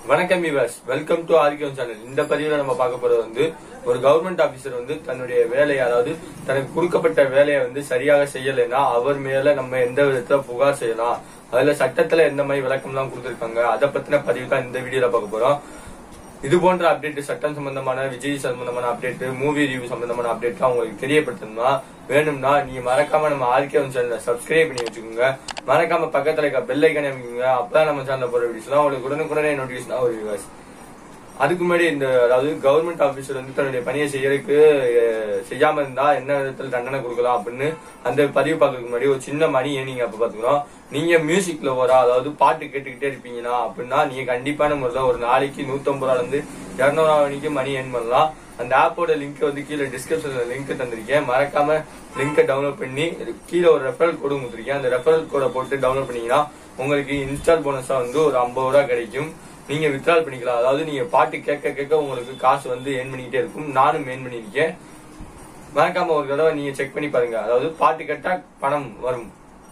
வணக்கம் விவாஸ் welcome to Aathikkam channel இந்த பதிவுல நம்ம பார்க்க போறது வந்து ஒரு கவர்மெண்ட் ஆபீசர் வந்து தன்னுடைய வேலையை அதாவது தனக்கு கொடுக்கப்பட்ட வேலையை வந்து சரியாக செய்யலைன்னா அவர் மேல நம்ம எந்த விதத்துல புகார் செய்யலாம் அதுல சட்டத்துல எந்த மாதிரி விளக்கம்லாம் கொடுத்திருக்காங்க அதை பத்தின பதிவு தான் இந்த வீடியோல பார்க்க போறோம் இது போன்ற அப்டேட் சட்டம் சம்பந்தமான விஜய் சம்பந்தமான அப்டேட் மூவி ரிவ்யூ சம்பந்தமான அப்டேட் உங்களுக்கு தெரியப்படுத்தணும்னா வேணும்னா நீங்க மறக்காம நம்ம ஆர்கே சேனலை சப்ஸ்கிரைப் பண்ணி வச்சுக்கோங்க மறக்காம பக்கத்துல இருக்க பெல் ஐக்கனை அமைக்குங்க அப்பதான் நம்ம சேனல்ல போற வீடியோஸ்லாம் உங்களுக்கு உடனுக்குடனே நோட்டிஃபிகேஷன் ஒரு விவாஸ் அதுக்கு முன்னாடி இந்த அதாவது கவர்மெண்ட் ஆபீசர் வந்து தன்னுடைய பணியை செய்யறதுக்கு அஹ், செய்யாம இருந்தா என்ன விதத்துல தண்டனை கொடுக்கலாம் அப்படின்னு அந்த பதிவு பார்க்கறதுக்கு முன்னாடி ஒரு சின்ன மணியை நீங்க அப்ப பாத்துக்கணும் நீங்க மியூசிக்ல வரா அதாவது பாட்டு கேட்டுக்கிட்டே இருப்பீங்கன்னா அப்படின்னா நீங்க கண்டிப்பான முறையில் ஒரு நாளைக்கு நூத்தம்பது ரூபால இருந்து இருநூறு வரைக்கும் மணி ஏர்ன் பண்ணலாம் அந்த ஆப்போட லிங்க் வந்து கீழே டிஸ்கிரிப்ஷன்ல லிங்க் தந்திருக்கேன் மறக்காம லிங்கை டவுன்லோட் பண்ணி கீழே ஒரு ரெஃபரல் கோடு கொடுத்துருக்கேன் அந்த ரெஃபரல் கோடை போட்டு டவுன்லோட் பண்ணீங்கன்னா உங்களுக்கு இன்ஸ்டால் போனஸா வந்து ஒரு ஐம்பது ரூபா கிடைக்கும் நீங்க வித்ட்ரால் பண்ணிக்கலாம் அதாவது நீங்க பாட்டு கேட்க கேட்க உங்களுக்கு காசு வந்து ஏர்ன் பண்ணிக்கிட்டே இருக்கும் நானும் ஏர்ன் பண்ணியிருக்கேன் மறக்காம ஒரு தடவை நீங்க செக் பண்ணி பாருங்க அதாவது பாட்டு கேட்டா பணம் வரும்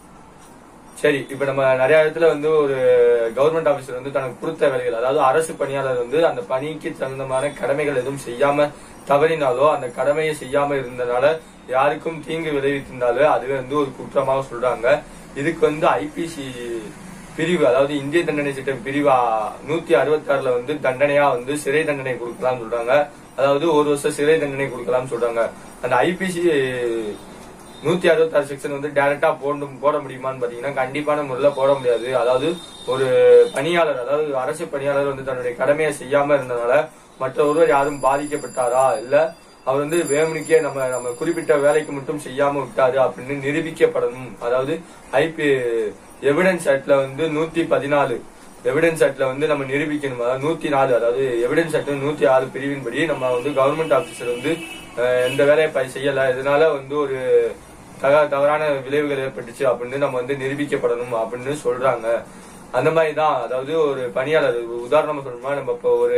சரி இப்ப நம்ம நிறைய இடத்துல வந்து ஒரு கவர்மெண்ட் ஆபீசர் வந்து தனக்கு கொடுத்த வேலைகள் அதாவது அரசு பணியாளர் வந்து அந்த பணிக்கு தகுந்தமான கடமைகள் எதுவும் செய்யாம தவறினாலோ அந்த கடமையை செய்யாம இருந்தனால யாருக்கும் தீங்கு விளைவித்திருந்தாலோ அதுவே வந்து ஒரு குற்றமாக சொல்றாங்க இதுக்கு வந்து ஐபிசி பிரிவு அதாவது இந்திய தண்டனை சட்டம் பிரிவு நூத்தி அறுபத்தி ஆறுல வந்து தண்டனையா வந்து சிறை தண்டனை கொடுக்கலாம் சொல்றாங்க அதாவது ஒரு வருஷம் சிறை தண்டனை கொடுக்கலாம் சொல்றாங்க அந்த ஐபிசி நூத்தி அறுபத்தாறு செக்ஷன் வந்து டைரக்டா போட போட முடியுமான்னு பாத்தீங்கன்னா கண்டிப்பான முறையில போட முடியாது அதாவது ஒரு பணியாளர் அதாவது அரசு பணியாளர் வந்து தன்னுடைய கடமையை செய்யாம இருந்தனால மற்ற ஒருவர் யாரும் பாதிக்கப்பட்டாரா இல்ல அவர் வந்து வேமனுக்கே நம்ம நம்ம குறிப்பிட்ட வேலைக்கு மட்டும் செய்யாம விட்டாரு அப்படின்னு நிரூபிக்கப்படணும் அதாவது ஐபி எவிடன்ஸ் ஆக்ட்ல வந்து நூத்தி பதினாலு எவிடன்ஸ் ஆக்ட்ல வந்து நம்ம நிரூபிக்கணும் அதாவது நூத்தி நாலு அதாவது எவிடன்ஸ் ஆக்ட் நூத்தி ஆறு பிரிவின்படி நம்ம வந்து கவர்மெண்ட் ஆபீசர் வந்து அஹ், எந்த வேலையை ப- செய்யல இதனால வந்து ஒரு தக தவறான விளைவுகள் ஏற்பட்டுச்சு அப்படின்னு நம்ம வந்து நிரூபிக்கப்படணும் அப்படின்னு சொல்றாங்க அந்த மாதிரி தான் அதாவது ஒரு பணியாளர் உதாரணமா சொல்லணும்னா நம்ம இப்போ ஒரு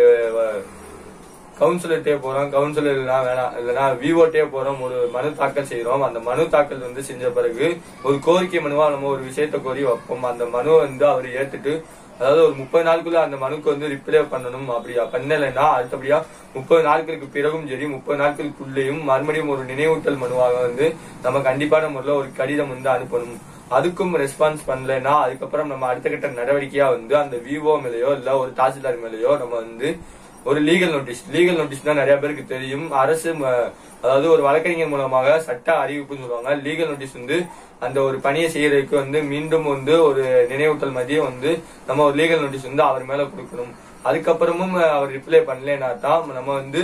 கவுன்சிலர்ட்டே போறோம் கவுன்சிலர் வேணாம் இல்லைன்னா விவோட்டே போறோம் ஒரு மனு தாக்கல் செய்யறோம் அந்த மனு தாக்கல் வந்து செஞ்ச பிறகு ஒரு கோரிக்கை மனுவா நம்ம ஒரு விஷயத்த கோரி வைப்போம் அந்த மனுவை வந்து அவர் ஏத்துட்டு அதாவது ஒரு முப்பது நாளுக்குள்ள அந்த மனுக்கு வந்து ரிப்ளை பண்ணணும் அப்படியா பண்ணலைன்னா அடுத்தபடியா முப்பது நாட்களுக்கு பிறகும் சரி முப்பது நாட்களுக்குள்ளேயும் மறுபடியும் ஒரு நினைவூட்டல் மனுவாக வந்து நம்ம கண்டிப்பான முறையில் ஒரு கடிதம் வந்து அனுப்பணும் அதுக்கும் ரெஸ்பான்ஸ் பண்ணலைன்னா அதுக்கப்புறம் நம்ம அடுத்த கட்ட நடவடிக்கையா வந்து அந்த விவோ மேலேயோ இல்ல ஒரு தாசில்தார் மேலேயோ நம்ம வந்து ஒரு லீகல் நோட்டீஸ் லீகல் நோட்டீஸ் தான் நிறைய பேருக்கு தெரியும் அரசு ம- அதாவது ஒரு வழக்கறிஞர் மூலமாக சட்ட அறிவிப்புன்னு சொல்லுவாங்க லீகல் நோட்டீஸ் வந்து அந்த ஒரு பணியை செய்யறதுக்கு வந்து மீண்டும் வந்து ஒரு நினைவூட்டல் மதியம் வந்து நம்ம ஒரு லீகல் நோட்டீஸ் வந்து அவர் மேல கொடுக்கணும் அதுக்கப்புறமும் அவர் ரிப்ளை பண்ணலைன்னா தான் நம்ம வந்து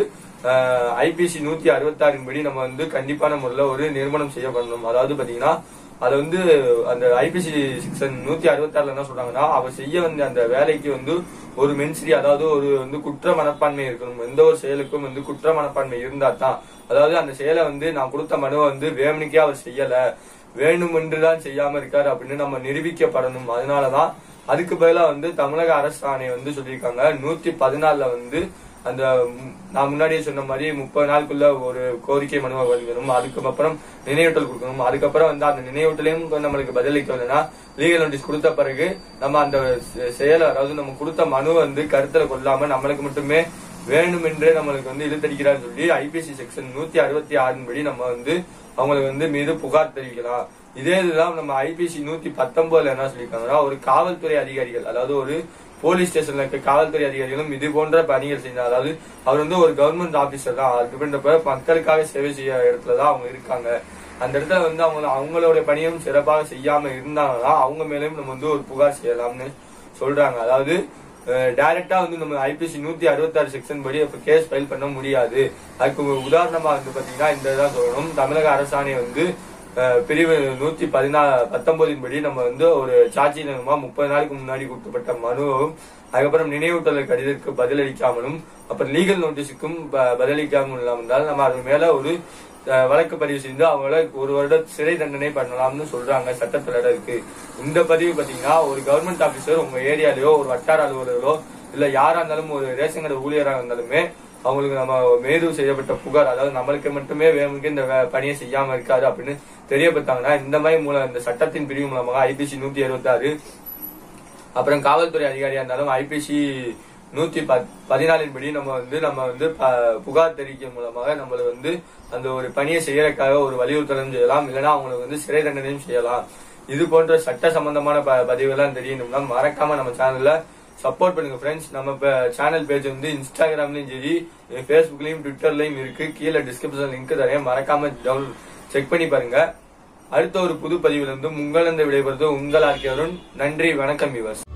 ஐபிசி நூத்தி அறுபத்தாறின் படி நம்ம வந்து கண்டிப்பான முறையில் ஒரு நிறுவனம் செய்யப்படணும் அதாவது பாத்தீங்கன்னா அது வந்து அந்த ஐபிசி செக்ஷன் நூத்தி அறுபத்தாறுல என்ன சொல்றாங்கன்னா அவர் செய்ய வந்த அந்த வேலைக்கு வந்து ஒரு மென்சிரி அதாவது ஒரு வந்து குற்ற மனப்பான்மை இருக்கணும் எந்த ஒரு செயலுக்கும் வந்து குற்ற மனப்பான்மை இருந்தா தான் அதாவது அந்த செயலை வந்து நான் கொடுத்த மனுவை வந்து வேமனுக்கே அவர் செய்யல வேணுமென்றுதான் செய்யாம இருக்காரு அப்படின்னு நம்ம நிரூபிக்கப்படணும் அதனாலதான் அதுக்கு பதிலா வந்து தமிழக அரசு ஆணை வந்து சொல்லியிருக்காங்க நூத்தி பதினாலுல வந்து அந்த ம், நான் முன்னாடியே சொன்ன மாதிரி முப்பது நாளுக்குள்ள ஒரு கோரிக்கை மனுவை வழங்கணும் அதுக்கப்புறம் நினைவூட்டல் கொடுக்கணும் அதுக்கப்புறம் வந்து அந்த நினைவூட்டலையும் நம்மளுக்கு பதிலளிக்கலைன்னா லீகல் நோட்டீஸ் கொடுத்த பிறகு நம்ம அந்த செ- செயலை அதாவது நம்ம கொடுத்த மனுவை வந்து கருத்துல கொள்ளாம நம்மளுக்கு மட்டுமே வேணுமென்றே நம்மளுக்கு வந்து இழுத்தடிக்கிறான்னு சொல்லி ஐபிசி செக்ஷன் நூத்தி அறுபத்தி ஆறின் படி நம்ம வந்து அவங்களுக்கு வந்து மீது புகார் தெரிவிக்கலாம் இதே இதுதான் நம்ம ஐபிசி நூத்தி பத்தொன்பதுல என்ன சொல்லியிருக்காங்கன்னா ஒரு காவல்துறை அதிகாரிகள் அதாவது ஒரு போலீஸ் ஸ்டேஷன்ல இருக்க காவல்துறை அதிகாரிகளும் இது போன்ற பணிகள் செய்யணும் அதாவது அவர் வந்து ஒரு கவர்மெண்ட் ஆபீசர் தான் அப்படின்றப்ப மக்களுக்காக சேவை செய்ய இடத்துல தான் அவங்க இருக்காங்க அந்த இடத்துல வந்து அவங்க அவங்களோட பணியும் சிறப்பாக செய்யாம இருந்தாங்கன்னா அவங்க மேலேயும் நம்ம வந்து ஒரு புகார் செய்யலாம்னு சொல்றாங்க அதாவது டைரக்டா வந்து நம்ம ஐபிசி நூத்தி அறுபத்தாறு செக்ஷன் படி இப்ப கேஸ் ஃபைல் பண்ண முடியாது அதுக்கு ஒரு உதாரணமா வந்து பாத்தீங்கன்னா இந்த இதான் சொல்லணும் தமிழக அரசாணை வந்து அஹ், பிரிவு நூத்தி பதினா பத்தொன்பதின் படி நம்ம வந்து ஒரு சாட்சி நிலமா முப்பது நாளுக்கு முன்னாடி கொடுக்கப்பட்ட மனுவும் அதுக்கப்புறம் நினைவூட்டல் கடிதத்துக்கு பதிலளிக்காமலும் அப்புறம் லீகல் நோட்டீஸுக்கும் ப- பதிலளிக்காமல் இல்லாமல் இருந்தால் நம்ம அது மேல ஒரு அஹ், வழக்கு பதிவு செய்து அவங்கள ஒரு வருட சிறை தண்டனை பண்ணலாம்னு சொல்றாங்க சட்டத்துல இருக்கு இந்த பதிவு பாத்தீங்கன்னா ஒரு கவர்மெண்ட் ஆபீசர் உங்க ஏரியாலயோ ஒரு வட்டார அலுவலர்களோ இல்ல யாரா இருந்தாலும் ஒரு ரேஷன் கடை ஊழியரா இருந்தாலுமே அவங்களுக்கு நம்ம மேது செய்யப்பட்ட புகார் அதாவது நம்மளுக்கு மட்டுமே வேணுக்கு இந்த வே- பணியை செய்யாம இருக்காரு அப்படின்னு தெரியப்பட்டாங்கன்னா இந்த மாதிரி மூலம் இந்த சட்டத்தின் பிரிவு மூலமாக ஐபிசி நூத்தி அறுபத்தாறு அப்புறம் காவல்துறை அதிகாரியா இருந்தாலும் ஐபிசி நூத்தி பத்- பதினாலின் படி நம்ம வந்து நம்ம வந்து ப- புகார் தெரிவிக்கும் மூலமாக நம்மள வந்து அந்த ஒரு பணியை செய்யறதுக்காக ஒரு வலியுறுத்தலும் செய்யலாம் இல்லைன்னா அவங்களுக்கு வந்து சிறை தண்டனையும் செய்யலாம் இது போன்ற சட்ட சம்பந்தமான ப- பதிவுகள்லாம் தெரியணும்னா மறக்காம நம்ம சேனல்ல சப்போர்ட் பண்ணுங்க ஃப்ரெண்ட்ஸ் நம்ம இப்ப சேனல் பேஜ் வந்து இன்ஸ்டாகிராம்லயும் சரி ஃபேஸ்புக்லயும் ட்விட்டர்லயும் இருக்கு கீழே டிஸ்கிரிப்ஷன் லிங்க் தரேன் மறக்காம டவுன் செக் பண்ணி பாருங்க அடுத்த ஒரு புது பதிவில் இருந்து உங்களிருந்து விடைபெறுவது உங்கள் ஆர்கே அருண் நன்றி வணக்கம் விவர்ஸ்